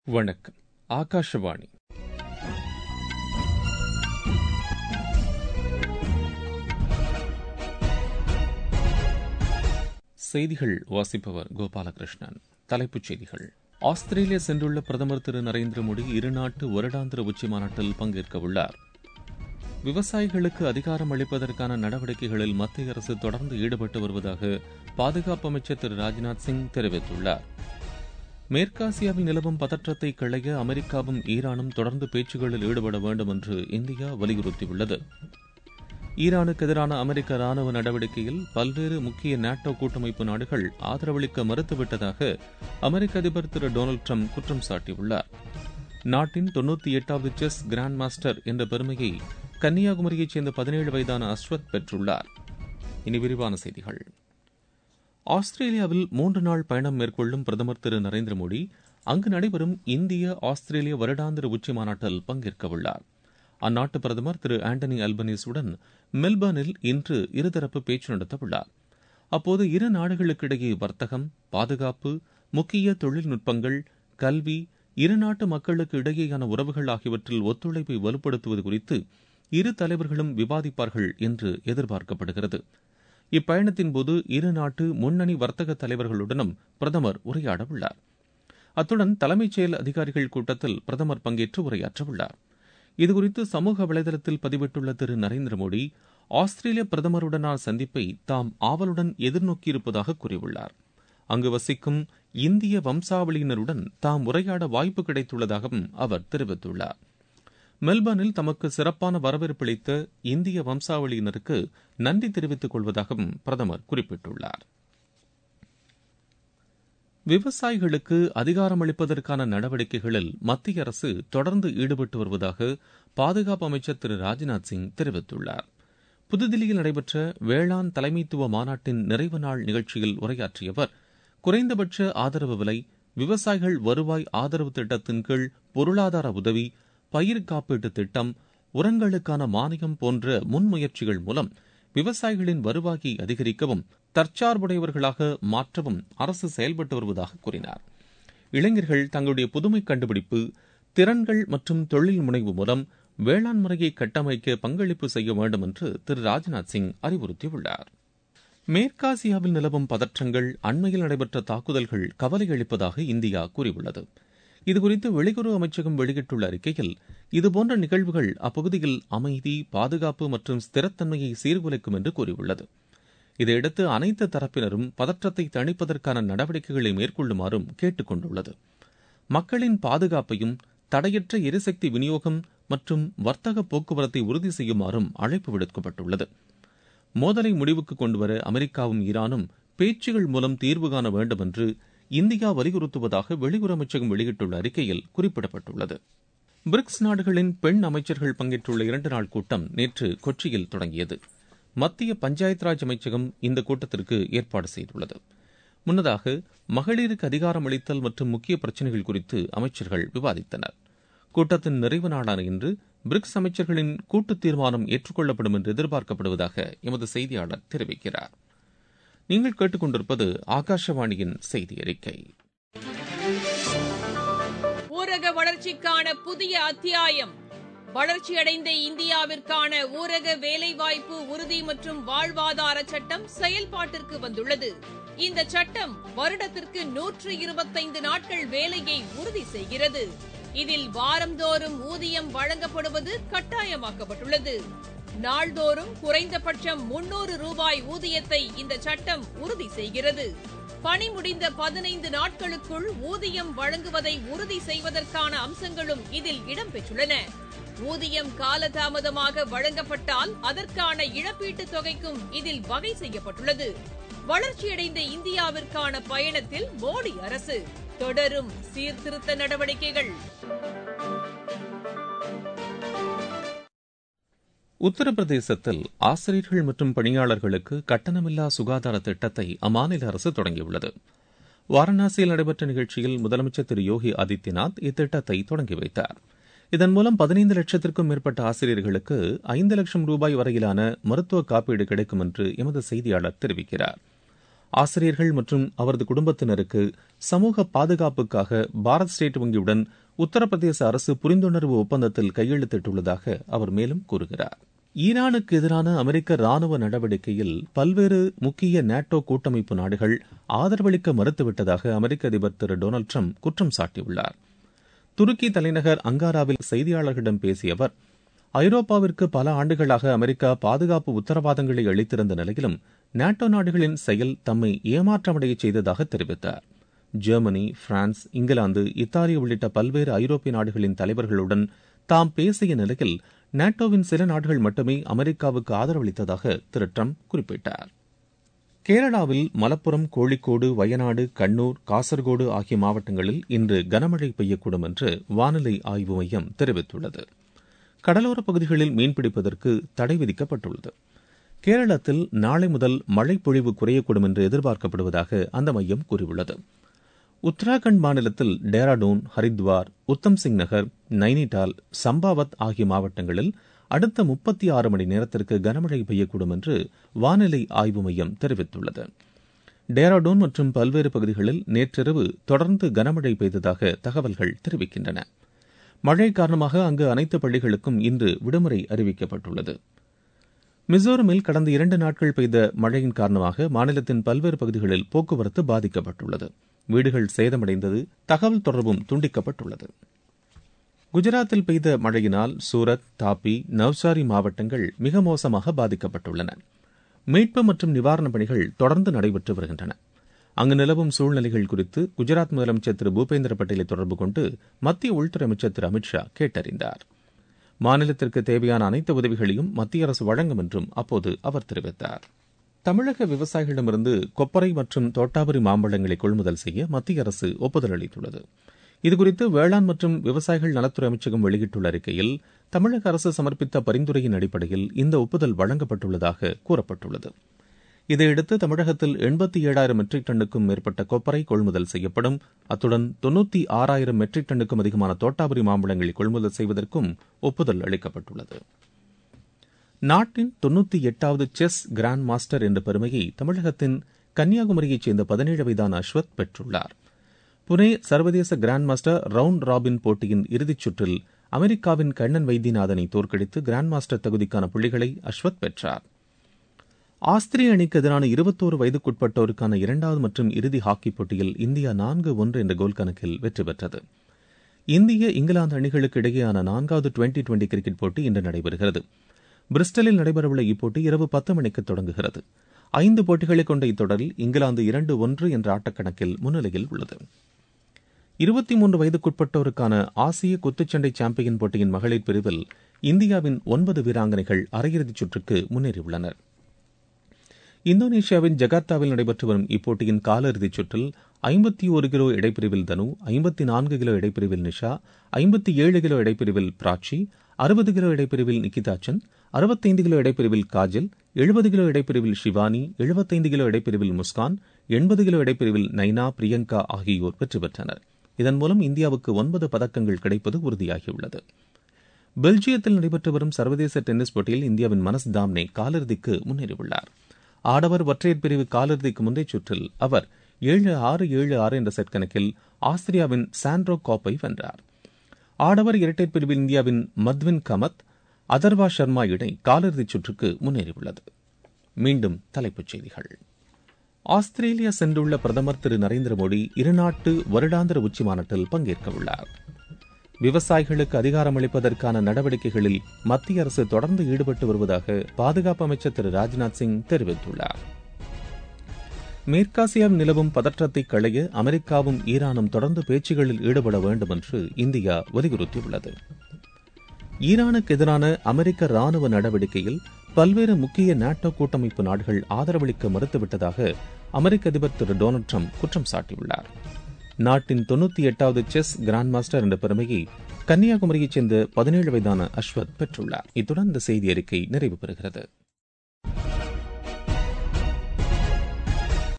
வணக்கம் ஆகாஷவாணி செய்திகள் வாசிப்பவர் கோபாலகிருஷ்ணன் தலைப்புச் செய்திகள் ஆஸ்திரேலியா சென்றுள்ள பிரதமர் திரு நரேந்திர மோடி இருநாட்டு வருடாந்திர உச்சி மாநாட்டில் பங்கேற்க உள்ளார் விவசாயிகளுக்கு அதிகாரம் அளிப்பதற்கான நடவடிக்கைகளில் மத்திய அரசு தொடர்ந்து ஈடுபட்டு வருவதாக பாதுகாப்பு அமைச்சர் திரு ராஜ்நாத் சிங் தெரிவித்துள்ளார் மேற்காசியாவில் நிலவும் பதற்றத்தை களைய அமெரிக்காவும் ஈரானும் தொடர்ந்து பேச்சுகளில் ஈடுபட வேண்டும் என்று இந்தியா வலியுறுத்தியுள்ளது ஈரானுக்கு எதிரான அமெரிக்க ராணுவ நடவடிக்கையில் பல்வேறு முக்கிய நாட்டோ கூட்டமைப்பு நாடுகள் ஆதரவளிக்க மறுத்துவிட்டதாக அமெரிக்க அதிபர் திரு டொனால்டு ட்ரம்ப் குற்றம் சாட்டியுள்ளார் நாட்டின் தொன்னூத்தி எட்டாவது செஸ் கிராண்ட் மாஸ்டர் என்ற பெருமையை கன்னியாகுமரியைச் சேர்ந்த பதினேழு வயதான அஸ்வத் பெற்றுள்ளார் இனி விரிவான செய்திகள் ஆஸ்திரேலியாவில் மூன்று நாள் பயணம் மேற்கொள்ளும் பிரதமர் திரு நரேந்திர மோடி அங்கு நடைபெறும் இந்திய ஆஸ்திரேலிய வருடாந்திர உச்சி மாநாட்டில் பங்கேற்க உள்ளார் அந்நாட்டு பிரதமர் திரு ஆண்டனி அல்பனீஸுடன் மெல்பர்னில் இன்று இருதரப்பு பேச்சு நடத்தவுள்ளார் அப்போது இரு நாடுகளுக்கிடையே வர்த்தகம் பாதுகாப்பு முக்கிய தொழில்நுட்பங்கள் கல்வி இரு நாட்டு மக்களுக்கு இடையேயான உறவுகள் ஆகியவற்றில் ஒத்துழைப்பை வலுப்படுத்துவது குறித்து இரு தலைவர்களும் விவாதிப்பார்கள் என்று எதிர்பார்க்கப்படுகிறது இப்பயணத்தின்போது இரு நாட்டு முன்னணி வர்த்தக தலைவர்களுடனும் பிரதமர் உரையாடவுள்ளார் அத்துடன் தலைமைச் செயல் அதிகாரிகள் கூட்டத்தில் பிரதமர் பங்கேற்று உரையாற்றவுள்ளார் இதுகுறித்து சமூக வலைதளத்தில் பதிவிட்டுள்ள திரு நரேந்திர மோடி ஆஸ்திரேலிய பிரதமருடனான சந்திப்பை தாம் ஆவலுடன் எதிர்நோக்கியிருப்பதாக கூறியுள்ளார் அங்கு வசிக்கும் இந்திய வம்சாவளியினருடன் தாம் உரையாட வாய்ப்பு கிடைத்துள்ளதாகவும் அவர் தெரிவித்துள்ளார் மெல்பர்னில் தமக்கு சிறப்பான வரவேற்பளித்த இந்திய வம்சாவளியினருக்கு நன்றி தெரிவித்துக் கொள்வதாகவும் பிரதமர் குறிப்பிட்டுள்ளார் விவசாயிகளுக்கு அதிகாரமளிப்பதற்கான நடவடிக்கைகளில் மத்திய அரசு தொடர்ந்து ஈடுபட்டு வருவதாக பாதுகாப்பு அமைச்சர் திரு ராஜ்நாத் சிங் தெரிவித்துள்ளார் புதுதில்லியில் நடைபெற்ற வேளாண் தலைமைத்துவ மாநாட்டின் நிறைவு நாள் நிகழ்ச்சியில் உரையாற்றிய அவர் குறைந்தபட்ச ஆதரவு விலை விவசாயிகள் வருவாய் ஆதரவு திட்டத்தின் கீழ் பொருளாதார உதவி பயிர் காப்பீட்டு திட்டம் உரங்களுக்கான மானியம் போன்ற முன்முயற்சிகள் மூலம் விவசாயிகளின் வருவாயை அதிகரிக்கவும் தற்சார்புடையவர்களாக மாற்றவும் அரசு செயல்பட்டு வருவதாக கூறினார் இளைஞர்கள் தங்களுடைய புதுமை கண்டுபிடிப்பு திறன்கள் மற்றும் தொழில் முனைவு மூலம் வேளாண் முறையை கட்டமைக்க பங்களிப்பு செய்ய வேண்டும் என்று திரு ராஜ்நாத் சிங் அறிவுறுத்தியுள்ளார் மேற்காசியாவில் நிலவும் பதற்றங்கள் அண்மையில் நடைபெற்ற தாக்குதல்கள் கவலை அளிப்பதாக இந்தியா கூறியுள்ளது இதுகுறித்து வெளியுறவு அமைச்சகம் வெளியிட்டுள்ள அறிக்கையில் இதுபோன்ற நிகழ்வுகள் அப்பகுதியில் அமைதி பாதுகாப்பு மற்றும் ஸ்திரத்தன்மையை சீர்குலைக்கும் என்று கூறியுள்ளது இதையடுத்து அனைத்து தரப்பினரும் பதற்றத்தை தணிப்பதற்கான நடவடிக்கைகளை மேற்கொள்ளுமாறும் கேட்டுக் கொண்டுள்ளது மக்களின் பாதுகாப்பையும் தடையற்ற எரிசக்தி விநியோகம் மற்றும் வர்த்தக போக்குவரத்தை உறுதி செய்யுமாறும் அழைப்பு விடுக்கப்பட்டுள்ளது மோதலை முடிவுக்கு கொண்டுவர அமெரிக்காவும் ஈரானும் பேச்சுகள் மூலம் தீர்வு காண வேண்டும் என்று இந்தியா வலியுறுத்துவதாக வெளியுறவு அமைச்சகம் வெளியிட்டுள்ள அறிக்கையில் குறிப்பிடப்பட்டுள்ளது பிரிக்ஸ் நாடுகளின் பெண் அமைச்சர்கள் பங்கேற்றுள்ள இரண்டு நாள் கூட்டம் நேற்று கொச்சியில் தொடங்கியது மத்திய பஞ்சாயத் ராஜ் அமைச்சகம் இந்த கூட்டத்திற்கு ஏற்பாடு செய்துள்ளது முன்னதாக மகளிருக்கு அதிகாரம் அளித்தல் மற்றும் முக்கிய பிரச்சினைகள் குறித்து அமைச்சர்கள் விவாதித்தனர் கூட்டத்தின் நிறைவு நாளான இன்று பிரிக்ஸ் அமைச்சர்களின் கூட்டு தீர்மானம் ஏற்றுக்கொள்ளப்படும் என்று எதிர்பார்க்கப்படுவதாக எமது செய்தியாளர் தெரிவிக்கிறார் நீங்கள் கேட்டுக்கொண்டிருப்பது ஆகாஷவாணியின் செய்தி அறிக்கை ஊரக வளர்ச்சிக்கான புதிய அத்தியாயம் வளர்ச்சியடைந்த இந்தியாவிற்கான ஊரக வேலைவாய்ப்பு உறுதி மற்றும் வாழ்வாதார சட்டம் செயல்பாட்டிற்கு வந்துள்ளது இந்த சட்டம் வருடத்திற்கு நூற்று இருபத்தைந்து நாட்கள் வேலையை உறுதி செய்கிறது இதில் வாரந்தோறும் ஊதியம் வழங்கப்படுவது கட்டாயமாக்கப்பட்டுள்ளது நாள்தோறும் குறைந்தபட்சம் முன்னூறு ரூபாய் ஊதியத்தை இந்த சட்டம் உறுதி செய்கிறது பணி முடிந்த பதினைந்து நாட்களுக்குள் ஊதியம் வழங்குவதை உறுதி செய்வதற்கான அம்சங்களும் இதில் இடம்பெற்றுள்ளன ஊதியம் காலதாமதமாக வழங்கப்பட்டால் அதற்கான இழப்பீட்டுத் தொகைக்கும் இதில் வகை செய்யப்பட்டுள்ளது வளர்ச்சியடைந்த இந்தியாவிற்கான பயணத்தில் மோடி அரசு தொடரும் சீர்திருத்த நடவடிக்கைகள் உத்தரப்பிரதேசத்தில் ஆசிரியர்கள் மற்றும் பணியாளர்களுக்கு கட்டணமில்லா சுகாதார திட்டத்தை அம்மாநில அரசு தொடங்கியுள்ளது வாரணாசியில் நடைபெற்ற நிகழ்ச்சியில் முதலமைச்சர் திரு யோகி ஆதித்யநாத் இத்திட்டத்தை தொடங்கி வைத்தார் இதன் மூலம் பதினைந்து லட்சத்திற்கும் மேற்பட்ட ஆசிரியர்களுக்கு ஐந்து லட்சம் ரூபாய் வரையிலான மருத்துவ காப்பீடு கிடைக்கும் என்று எமது செய்தியாளர் தெரிவிக்கிறார் ஆசிரியர்கள் மற்றும் அவரது குடும்பத்தினருக்கு சமூக பாதுகாப்புக்காக பாரத் ஸ்டேட் வங்கியுடன் உத்தரப்பிரதேச அரசு புரிந்துணர்வு ஒப்பந்தத்தில் கையெழுத்திட்டுள்ளதாக அவர் மேலும் கூறுகிறார் ஈரானுக்கு எதிரான அமெரிக்க ராணுவ நடவடிக்கையில் பல்வேறு முக்கிய நேட்டோ கூட்டமைப்பு நாடுகள் ஆதரவளிக்க மறுத்துவிட்டதாக அமெரிக்க அதிபர் திரு டொனால்டு ட்ரம்ப் குற்றம் சாட்டியுள்ளார் துருக்கி தலைநகர் அங்காராவில் செய்தியாளர்களிடம் பேசிய அவர் ஐரோப்பாவிற்கு பல ஆண்டுகளாக அமெரிக்கா பாதுகாப்பு உத்தரவாதங்களை அளித்திருந்த நிலையிலும் நேட்டோ நாடுகளின் செயல் தம்மை ஏமாற்றமடைய செய்ததாக தெரிவித்தார் ஜெர்மனி பிரான்ஸ் இங்கிலாந்து இத்தாலி உள்ளிட்ட பல்வேறு ஐரோப்பிய நாடுகளின் தலைவர்களுடன் தாம் பேசிய நிலையில் நேட்டோவின் சில நாடுகள் மட்டுமே அமெரிக்காவுக்கு ஆதரவளித்ததாக திரு ட்ரம்ப் குறிப்பிட்டார் கேரளாவில் மலப்புரம் கோழிக்கோடு வயநாடு கண்ணூர் காசர்கோடு ஆகிய மாவட்டங்களில் இன்று கனமழை பெய்யக்கூடும் என்று வானிலை ஆய்வு மையம் தெரிவித்துள்ளது கடலோரப் பகுதிகளில் மீன்பிடிப்பதற்கு தடை விதிக்கப்பட்டுள்ளது கேரளத்தில் நாளை முதல் மழை பொழிவு குறையக்கூடும் என்று எதிர்பார்க்கப்படுவதாக அந்த மையம் கூறியுள்ளது உத்தராகண்ட் மாநிலத்தில் டேராடூன் ஹரித்வார் உத்தம் சிங் நகர் நைனிடால் சம்பாவத் ஆகிய மாவட்டங்களில் அடுத்த முப்பத்தி ஆறு மணி நேரத்திற்கு கனமழை பெய்யக்கூடும் என்று வானிலை ஆய்வு மையம் தெரிவித்துள்ளது டேராடூன் மற்றும் பல்வேறு பகுதிகளில் நேற்றிரவு தொடர்ந்து கனமழை பெய்ததாக தகவல்கள் தெரிவிக்கின்றன மழை காரணமாக அங்கு அனைத்து பள்ளிகளுக்கும் இன்று விடுமுறை அறிவிக்கப்பட்டுள்ளது மிசோரமில் கடந்த இரண்டு நாட்கள் பெய்த மழையின் காரணமாக மாநிலத்தின் பல்வேறு பகுதிகளில் போக்குவரத்து பாதிக்கப்பட்டுள்ளது வீடுகள் சேதமடைந்தது தகவல் தொடர்பும் துண்டிக்கப்பட்டுள்ளது குஜராத்தில் பெய்த மழையினால் சூரத் தாப்பி நவ்சாரி மாவட்டங்கள் மிக மோசமாக பாதிக்கப்பட்டுள்ளன மீட்பு மற்றும் நிவாரணப் பணிகள் தொடர்ந்து நடைபெற்று வருகின்றன அங்கு நிலவும் சூழ்நிலைகள் குறித்து குஜராத் முதலமைச்சர் திரு பூபேந்திர பட்டேலை தொடர்பு கொண்டு மத்திய உள்துறை அமைச்சர் திரு அமித்ஷா கேட்டறிந்தார் மாநிலத்திற்கு தேவையான அனைத்து உதவிகளையும் மத்திய அரசு வழங்கும் என்றும் அப்போது அவர் தெரிவித்தார் தமிழக விவசாயிகளிடமிருந்து கொப்பரை மற்றும் தோட்டாபுரி மாம்பழங்களை கொள்முதல் செய்ய மத்திய அரசு ஒப்புதல் அளித்துள்ளது இதுகுறித்து வேளாண் மற்றும் விவசாயிகள் நலத்துறை அமைச்சகம் வெளியிட்டுள்ள அறிக்கையில் தமிழக அரசு சமர்ப்பித்த பரிந்துரையின் அடிப்படையில் இந்த ஒப்புதல் வழங்கப்பட்டுள்ளதாக கூறப்பட்டுள்ளது இதையடுத்து தமிழகத்தில் எண்பத்தி ஏழாயிரம் மெட்ரிக் டன்னுக்கும் மேற்பட்ட கொப்பரை கொள்முதல் செய்யப்படும் அத்துடன் தொன்னூத்தி ஆறாயிரம் மெட்ரிக் டன்னுக்கும் அதிகமான தோட்டாபுரி மாம்பழங்களை கொள்முதல் செய்வதற்கும் ஒப்புதல் அளிக்கப்பட்டுள்ளது நாட்டின் தொன்னூத்தி எட்டாவது செஸ் கிராண்ட் மாஸ்டர் என்ற பெருமையை தமிழகத்தின் கன்னியாகுமரியைச் சேர்ந்த பதினேழு வயதான அஸ்வத் பெற்றுள்ளார் புனே சர்வதேச கிராண்ட் மாஸ்டர் ரவுண்ட் ராபின் போட்டியின் இறுதிச் சுற்றில் அமெரிக்காவின் கண்ணன் வைத்தியநாதனை தோற்கடித்து கிராண்ட் மாஸ்டர் தகுதிக்கான புள்ளிகளை அஸ்வத் பெற்றார் ஆஸ்திரிய அணிக்கு எதிரான இருபத்தோரு வயதுக்குட்பட்டோருக்கான இரண்டாவது மற்றும் இறுதி ஹாக்கி போட்டியில் இந்தியா நான்கு ஒன்று என்ற கோல் கணக்கில் வெற்றி பெற்றது இந்திய இங்கிலாந்து அணிகளுக்கு இடையேயான நான்காவது டுவெண்டி டுவெண்டி கிரிக்கெட் போட்டி இன்று நடைபெறுகிறது பிரிஸ்டலில் நடைபெறவுள்ள இப்போட்டி இரவு பத்து மணிக்கு தொடங்குகிறது ஐந்து போட்டிகளை கொண்ட இத்தொடரில் இங்கிலாந்து இரண்டு ஒன்று என்ற ஆட்டக்கணக்கில் முன்னிலையில் உள்ளது இருபத்தி மூன்று வயதுக்குட்பட்டோருக்கான ஆசிய குத்துச்சண்டை சாம்பியன் போட்டியின் மகளிர் பிரிவில் இந்தியாவின் ஒன்பது வீராங்கனைகள் அரையிறுதிச் சுற்றுக்கு முன்னேறியுள்ளனர் இந்தோனேஷியாவின் ஜகார்த்தாவில் நடைபெற்று வரும் இப்போட்டியின் காலிறுதிச் சுற்றில் ஐம்பத்தி ஒரு கிலோ இடைப்பிரிவில் தனு ஐம்பத்தி நான்கு கிலோ இடைப்பிரிவில் நிஷா ஐம்பத்தி ஏழு கிலோ இடைப்பிரிவில் பிராச்சி அறுபது கிலோ இடைப்பிரிவில் நிகிதாச்சன் அறுபத்தைந்து கிலோ இடைப்பிரிவில் காஜல் எழுபது கிலோ இடைப்பிரிவில் ஷிவானி எழுபத்தைந்து கிலோ இடைப்பிரிவில் முஸ்கான் எண்பது கிலோ இடைப்பிரிவில் நைனா பிரியங்கா ஆகியோர் வெற்றி பெற்றனர் இதன் மூலம் இந்தியாவுக்கு ஒன்பது பதக்கங்கள் கிடைப்பது உறுதியாகியுள்ளது பெல்ஜியத்தில் நடைபெற்று வரும் சர்வதேச டென்னிஸ் போட்டியில் இந்தியாவின் மனஸ் தாம்னே காலிறுதிக்கு முன்னேறியுள்ளார் ஆடவர் ஒற்றையர் பிரிவு காலிறுதிக்கு முந்தைய சுற்றில் அவர் ஏழு ஆறு ஏழு ஆறு என்ற செட் கணக்கில் ஆஸ்திரியாவின் சாண்ட்ரோ காப்பை வென்றார் ஆடவர் இரட்டையர் பிரிவில் இந்தியாவின் மத்வின் கமத் அதர்வா சர்மா இணை காலிறுதிச் சுற்றுக்கு முன்னேறியுள்ளது மீண்டும் தலைப்புச் செய்திகள் ஆஸ்திரேலியா சென்றுள்ள பிரதமர் திரு நரேந்திர மோடி இருநாட்டு வருடாந்திர உச்சி மாநாட்டில் பங்கேற்க உள்ளார் விவசாயிகளுக்கு அதிகாரம் அளிப்பதற்கான நடவடிக்கைகளில் மத்திய அரசு தொடர்ந்து ஈடுபட்டு வருவதாக பாதுகாப்பு அமைச்சர் திரு ராஜ்நாத் சிங் தெரிவித்துள்ளார் மேற்காசியாவில் நிலவும் பதற்றத்தை களைய அமெரிக்காவும் ஈரானும் தொடர்ந்து பேச்சுகளில் ஈடுபட வேண்டும் என்று இந்தியா வலியுறுத்தியுள்ளது ஈரானுக்கு எதிரான அமெரிக்க ராணுவ நடவடிக்கையில் பல்வேறு முக்கிய நாட்டோ கூட்டமைப்பு நாடுகள் ஆதரவளிக்க மறுத்துவிட்டதாக அமெரிக்க அதிபர் திரு டொனால்டு ட்ரம்ப் குற்றம் சாட்டியுள்ளார் நாட்டின் தொன்னூத்தி எட்டாவது செஸ் கிராண்ட் மாஸ்டர் என்ற பெருமையை கன்னியாகுமரியைச் சேர்ந்த பதினேழு வயதான அஸ்வத் பெற்றுள்ளார் இத்துடன் இந்த செய்தி அறிக்கை நிறைவு பெறுகிறது